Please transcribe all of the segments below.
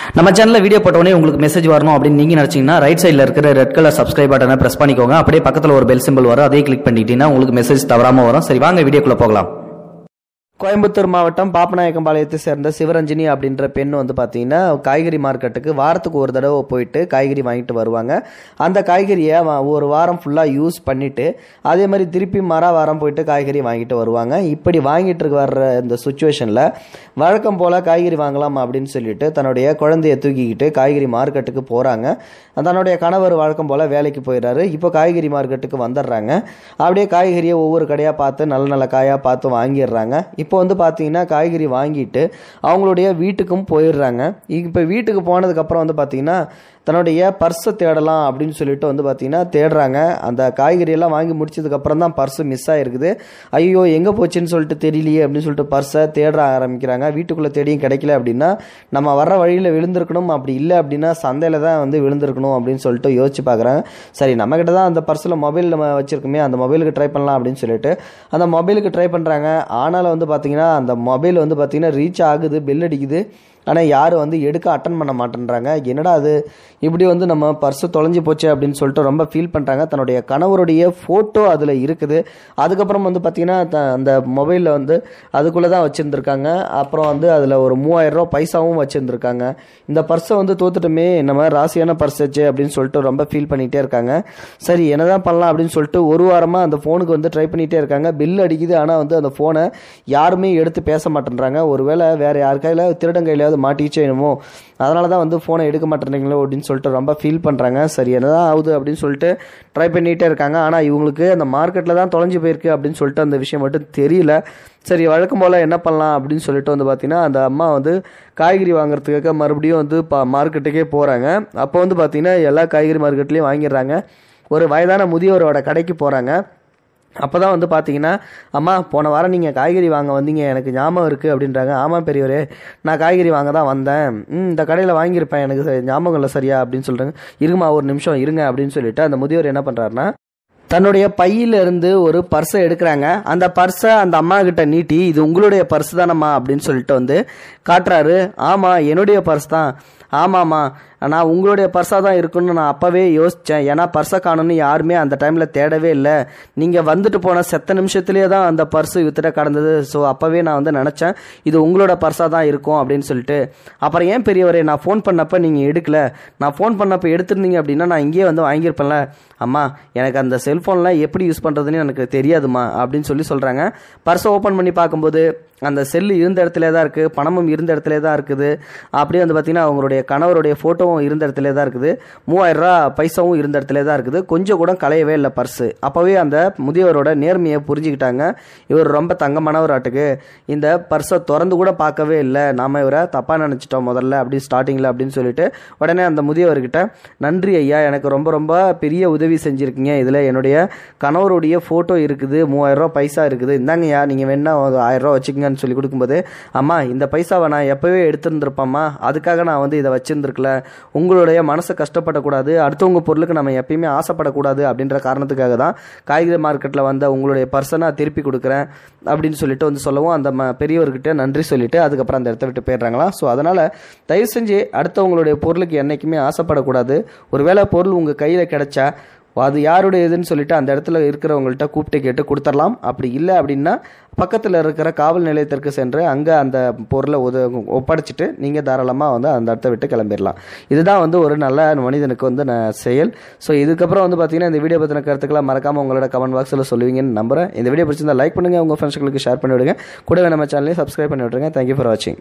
நம்ம சேனலில் வீடியோ போட்டோடனே உங்களுக்கு மெசேஜ் வரணும் அப்படின்னு நீங்கள் நினச்சிங்கன்னா ரைட் சைடில் இருக்கிற ரெட் கலர் சப்ஸ்கிரைப் பட்டனை ப்ரெஸ் பண்ணிக்கோங்க அப்படியே பக்கத்தில் ஒரு பெல் சிம்பிள் வரும் அதையும் கிளிக் பண்ணிக்கிட்டீங்கன்னா உங்களுக்கு மெசேஜ் தவறாமல் வரும் சரி வாங்க வீடியோக்குள்ளே போகலாம் கோயம்புத்தூர் மாவட்டம் பாப்பநாயக்கம்பாளையத்தை சேர்ந்த சிவரஞ்சினி அப்படின்ற பெண் வந்து பார்த்தீங்கன்னா காய்கறி மார்க்கெட்டுக்கு வாரத்துக்கு ஒரு தடவை போயிட்டு காய்கறி வாங்கிட்டு வருவாங்க அந்த காய்கறியை வ- ஒரு வாரம் ஃபுல்லாக யூஸ் பண்ணிவிட்டு அதே மாதிரி திருப்பி மர வாரம் போயிட்டு காய்கறி வாங்கிட்டு வருவாங்க இப்படி வாங்கிட்டு இருக்க வர்ற இந்த சுச்சுவேஷனில் வழக்கம் போல் காய்கறி வாங்கலாம் அப்படின்னு சொல்லிட்டு தன்னுடைய குழந்தைய தூக்கிக்கிட்டு காய்கறி மார்க்கெட்டுக்கு போகிறாங்க தன்னுடைய கணவர் வழக்கம் போல் வேலைக்கு போயிடுறாரு இப்போ காய்கறி மார்க்கெட்டுக்கு வந்துடுறாங்க அப்படியே காய்கறியை ஒவ்வொரு கடையாக பார்த்து நல்ல நல்ல காயாக பார்த்து வாங்கிடுறாங்க இப்போ வந்து பார்த்தீங்கன்னா காய்கறி வாங்கிட்டு அவங்களுடைய வீட்டுக்கும் போயிடுறாங்க இப்போ வீட்டுக்கு போனதுக்கப்புறம் வந்து பார்த்தீங்கன்னா தன்னுடைய பர்ஸை தேடலாம் அப்படின்னு சொல்லிட்டு வந்து பார்த்தீங்கன்னா தேடுறாங்க அந்த காய்கறியெல்லாம் வாங்கி முடிச்சதுக்கப்புறம் தான் பர்ஸு மிஸ் ஆகிருக்குது ஐயோ எங்கே போச்சுன்னு சொல்லிட்டு தெரியலையே அப்படின்னு சொல்லிட்டு பர்ஸை தேட ஆரம்பிக்கிறாங்க வீட்டுக்குள்ளே தேடியும் கிடைக்கல அப்படின்னா நம்ம வர்ற வழியில் விழுந்திருக்கணும் அப்படி இல்லை அப்படின்னா சந்தையில் தான் வந்து விழுந்திருக்கணும் அப்படின்னு சொல்லிட்டு யோசிச்சு பார்க்குறாங்க சரி நம்மக்கிட்ட தான் அந்த பர்ஸில் மொபைல் நம்ம வச்சுருக்கோமே அந்த மொபைலுக்கு ட்ரை பண்ணலாம் அப்படின்னு சொல்லிட்டு அந்த மொபைலுக்கு ட்ரை பண்ணுறாங்க ஆனாலும் வந்து பார்த்தீங்கன்னா அந்த மொபைல் வந்து பார்த்தீங்கன்னா ரீச் ஆகுது பெல் அடிக்குது ஆனால் யாரும் வந்து எடுக்க அட்டன் பண்ண மாட்டேன்றாங்க என்னடா அது இப்படி வந்து நம்ம பர்ஸு தொலைஞ்சு போச்சு அப்படின்னு சொல்லிட்டு ரொம்ப ஃபீல் பண்ணுறாங்க தன்னுடைய கணவருடைய ஃபோட்டோ அதில் இருக்குது அதுக்கப்புறம் வந்து பார்த்திங்கன்னா த- அந்த மொபைலில் வந்து அதுக்குள்ளே தான் வச்சுருந்துருக்காங்க அப்புறம் வந்து அதில் ஒரு மூவாயிரரூவா பைசாவும் வச்சுருந்துருக்காங்க இந்த பர்ஸை வந்து தோத்துட்டுமே நம்ம ராசியான பர்ஸ் வச்சு அப்படின்னு சொல்லிட்டு ரொம்ப ஃபீல் பண்ணிகிட்டே இருக்காங்க சரி என்னதான் பண்ணலாம் அப்படின்னு சொல்லிட்டு ஒரு வாரமாக அந்த ஃபோனுக்கு வந்து ட்ரை பண்ணிகிட்டே இருக்காங்க பில் அடிக்குது ஆனால் வந்து அந்த ஃபோனை யாருமே எடுத்து பேச மாட்டேன்றாங்க ஒருவேளை வேறு யார் கையில் திருடன் கையிலாவது மாட்டிச்சோ என்னமோ அதனால தான் வந்து ஃபோனை எடுக்க மாட்டேன்றீங்களோ அப்படின்னு சொல்லிட்டு ரொம்ப ஃபீல் பண்ணுறாங்க சரி என்னதான் ஆகுது அப்படின்னு சொல்லிட்டு ட்ரை பண்ணிகிட்டே இருக்காங்க ஆனால் இவங்களுக்கு அந்த மார்க்கெட்டில் தான் தொலைஞ்சு போயிருக்கு அப்படின்னு சொல்லிட்டு அந்த விஷயம் மட்டும் தெரியல சரி வழக்கம் போல் என்ன பண்ணலாம் அப்படின்னு சொல்லிட்டு வந்து பார்த்தீங்கன்னா அந்த அம்மா வந்து காய்கறி வாங்குறதுக்காக மறுபடியும் வந்து பா மார்க்கெட்டுக்கே போகிறாங்க அப்போ வந்து பார்த்தீங்கன்னா எல்லா காய்கறி மார்க்கெட்லேயும் வாங்கிடுறாங்க ஒரு வயதான முதியோரோட கடைக்கு போகிறாங்க அப்போ தான் வந்து பார்த்தீங்கன்னா அம்மா போன வாரம் நீங்கள் காய்கறி வாங்க வந்தீங்க எனக்கு ஞாபகம் இருக்குது அப்படின்றாங்க ஆமாம் பெரியவரே நான் காய்கறி வாங்க தான் வந்தேன் ம் இந்த கடையில் வாங்கியிருப்பேன் எனக்கு சரி- ஞாபகம் இல்லை சரியா அப்படின்னு சொல்கிறாங்க இருங்கம்மா ஒரு நிமிஷம் இருங்க அப்படின்னு சொல்லிட்டு அந்த முதியோர் என்ன பண்ணுறாருன்னா தன்னுடைய பையில இருந்து ஒரு பர்ஸை எடுக்கிறாங்க அந்த பர்ஸை அந்த அம்மா கிட்ட நீட்டி இது உங்களுடைய பர்ஸ் தானம்மா அப்படின்னு சொல்லிட்டு வந்து காட்டுறாரு ஆமாம் என்னுடைய பர்ஸ் தான் ஆமாம்மா நான் உங்களுடைய பர்ஸாக தான் இருக்குன்னு நான் அப்போவே யோசித்தேன் ஏன்னா பர்ஸை காணும்னு யாருமே அந்த டைமில் தேடவே இல்லை நீங்கள் வந்துட்டு போன செத்த நிமிஷத்துலேயே தான் அந்த பர்ஸு வித்துட்ட கடந்தது ஸோ அப்போவே நான் வந்து நினச்சேன் இது உங்களோட பர்ஸாக தான் இருக்கும் அப்படின்னு சொல்லிட்டு அப்புறம் ஏன் பெரியவரே நான் ஃபோன் பண்ணப்போ நீங்கள் எடுக்கல நான் ஃபோன் பண்ணப்போ எடுத்திருந்தீங்க அப்படின்னா நான் இங்கேயே வந்து வாங்கியிருப்பேன்ல அம்மா எனக்கு அந்த செல்ஃபோன்லாம் எப்படி யூஸ் பண்ணுறதுன்னு எனக்கு தெரியாதுமா அப்படின்னு சொல்லி சொல்கிறாங்க பர்ஸை ஓப்பன் பண்ணி பார்க்கும்போது அந்த செல்லு இருந்த இடத்துல தான் இருக்குது பணமும் இருந்த இடத்துல தான் இருக்குது அப்படியே வந்து பார்த்திங்கன்னா அவங்களுடைய கணவருடைய ஃபோட்டோவும் இருந்த இடத்துல தான் இருக்குது மூவாயிரம் ரூபா பைசாவும் இருந்த இடத்துல தான் இருக்குது கொஞ்சம் கூட கலையவே இல்லை பர்ஸு அப்போவே அந்த முதியவரோட நேர்மையை புரிஞ்சுக்கிட்டாங்க இவர் ரொம்ப தங்கமானவர் ஆட்டுக்கு இந்த பர்ஸை திறந்து கூட பார்க்கவே இல்லை நாம இவரை தப்பாக நினச்சிட்டோம் முதல்ல அப்படி ஸ்டார்டிங்கில் அப்படின்னு சொல்லிட்டு உடனே அந்த முதியவர்கிட்ட நன்றி ஐயா எனக்கு ரொம்ப ரொம்ப பெரிய உதவி செஞ்சுருக்கீங்க இதில் என்னுடைய கணவருடைய ஃபோட்டோ இருக்குது மூவாயிரம் ரூபா பைசா இருக்குது இந்தாங்கய்யா நீங்கள் வேணா ஒரு ஆயிரம் ரூபா வச்சுக்கங்கன்னு சொல்லி கொடுக்கும்போது அம்மா இந்த பைசாவை நான் எப்போவே எடுத்திருந்திருப்பேம்மா அதுக்காக நான் வந்து இதை வச்சிருந்துருக்கல உங்களுடைய மனசை கஷ்டப்படக்கூடாது அடுத்தவங்க பொருளுக்கு நம்ம எப்பயுமே ஆசைப்படக்கூடாது அப்படின்ற காரணத்துக்காக தான் காய்கறி மார்க்கெட்டில் வந்த உங்களுடைய பர்சனை நான் திருப்பி கொடுக்குறேன் அப்படின்னு சொல்லிட்டு வந்து சொல்லவும் அந்த ம பெரியவர்கிட்ட நன்றி சொல்லிட்டு அதுக்கப்புறம் அந்த இடத்த விட்டு போயிடுறாங்களா ஸோ அதனால் தயவு செஞ்சு அடுத்தவங்களுடைய பொருளுக்கு என்றைக்குமே ஆசைப்படக்கூடாது ஒருவேளை பொருள் உங்கள் கையில் கிடைச்சா அது யாருடைய இதுன்னு சொல்லிட்டு அந்த இடத்துல இருக்கிறவங்கள்ட்ட கூப்பிட்டு கேட்டு கொடுத்துடலாம் அப்படி இல்லை அப்படின்னா பக்கத்தில் இருக்கிற காவல் நிலையத்திற்கு சென்று அங்கே அந்த பொருளை உத ஒப்படைச்சிட்டு நீங்கள் தாராளமாக வந்து அந்த இடத்த விட்டு கிளம்பிடலாம் இதுதான் வந்து ஒரு நல்ல மனிதனுக்கு வந்து நான் செயல் ஸோ இதுக்கப்புறம் வந்து பார்த்தீங்கன்னா இந்த வீடியோ பற்றின கருத்துக்களை மறக்காமல் உங்களோட கமெண்ட் பாக்ஸில் சொல்லுவீங்கன்னு நம்புறேன் இந்த வீடியோ பிடிச்சிருந்தா லைக் பண்ணுங்கள் உங்கள் ஃப்ரெண்ட்ஸ்களுக்கு ஷேர் பண்ணி விடுங்க கூடவே நம்ம சேனலையும் சப்ஸ்கிரைப் பண்ணி விட்ருங்க தேங்க்யூ ஃபார் வாட்சிங்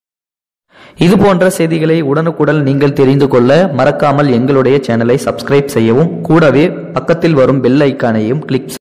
இது போன்ற செய்திகளை உடனுக்குடன் நீங்கள் தெரிந்து கொள்ள மறக்காமல் எங்களுடைய சேனலை சப்ஸ்கிரைப் செய்யவும் கூடவே பக்கத்தில் வரும் பெல் ஐக்கானையும் கிளிக்